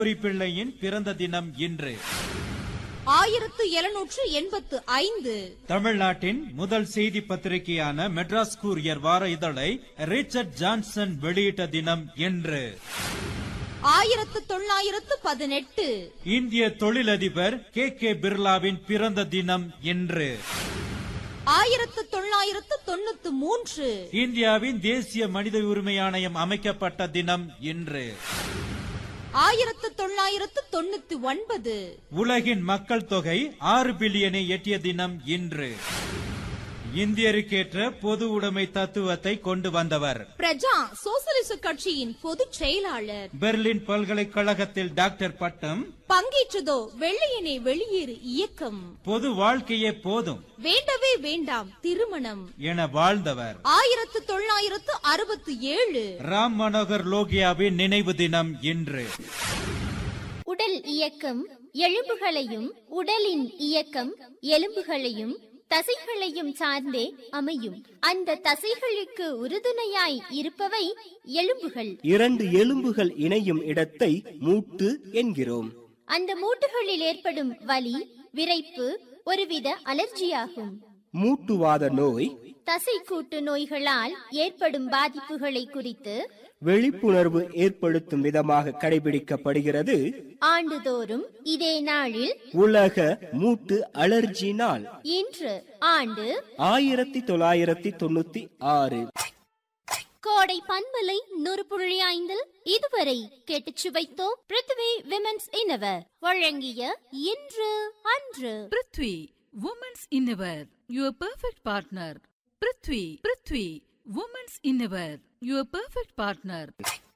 பிள்ளையின் பிறந்த தினம் இன்று ஆயிரத்து எழுநூற்று எண்பத்து ஐந்து தமிழ்நாட்டின் முதல் செய்தி பத்திரிகையான மெட்ராஸ் கூரியர் வார இதழை ரிச்சர்ட் ஜான்சன் வெளியிட்ட தினம் இன்று ஆயிரத்து தொள்ளாயிரத்து பதினெட்டு இந்திய தொழிலதிபர் கே கே பிர்லாவின் பிறந்த தினம் இன்று ஆயிரத்து தொள்ளாயிரத்து தொண்ணூத்து மூன்று இந்தியாவின் தேசிய மனித உரிமை ஆணையம் அமைக்கப்பட்ட தினம் இன்று ஆயிரத்து தொள்ளாயிரத்து தொண்ணூத்தி ஒன்பது உலகின் மக்கள் தொகை ஆறு பில்லியனை எட்டிய தினம் இன்று இந்தியருக்கேற்ற பொது உடைமை தத்துவத்தை கொண்டு வந்தவர் பிரஜா சோசலிச கட்சியின் பொதுச் செயலாளர் பெர்லின் பல்கலைக்கழகத்தில் டாக்டர் பட்டம் பங்கேற்றதோ வெள்ளையனே வெளியேறு இயக்கம் பொது வாழ்க்கையே போதும் வேண்டவே வேண்டாம் திருமணம் என வாழ்ந்தவர் ஆயிரத்து தொள்ளாயிரத்து அறுபத்தி ஏழு ராம் மனோகர் லோகியாவின் நினைவு தினம் இன்று உடல் இயக்கம் எலும்புகளையும் உடலின் இயக்கம் எலும்புகளையும் தசைகளையும் சார்ந்தே அமையும் அந்த தசைகளுக்கு உறுதுணையாய் இருப்பவை எலும்புகள் இரண்டு எலும்புகள் இணையும் இடத்தை மூட்டு என்கிறோம் அந்த மூட்டுகளில் ஏற்படும் வலி விரைப்பு ஒருவித அலர்ஜியாகும் மூட்டுவாத நோய் தசைக்கூட்டு நோய்களால் ஏற்படும் பாதிப்புகளை குறித்து விழிப்புணர்வு ஏற்படுத்தும் விதமாக கடைபிடிக்கப்படுகிறது ஆண்டுதோறும் இதே நாளில் உலக மூட்டு அலர்ஜி நாள் இன்று ஆண்டு ஆயிரத்தி தொள்ளாயிரத்தி தொண்ணூத்தி ஆறு கோடை பண்பலை நூறு புள்ளி ஐந்தில் இதுவரை கேட்டுச் சுவைத்தோம் பிருத்வி விமென்ஸ் இன்னவர் வழங்கிய இன்று அன்று prithvi women's innerwear your perfect partner prithvi prithvi women's innerwear your perfect partner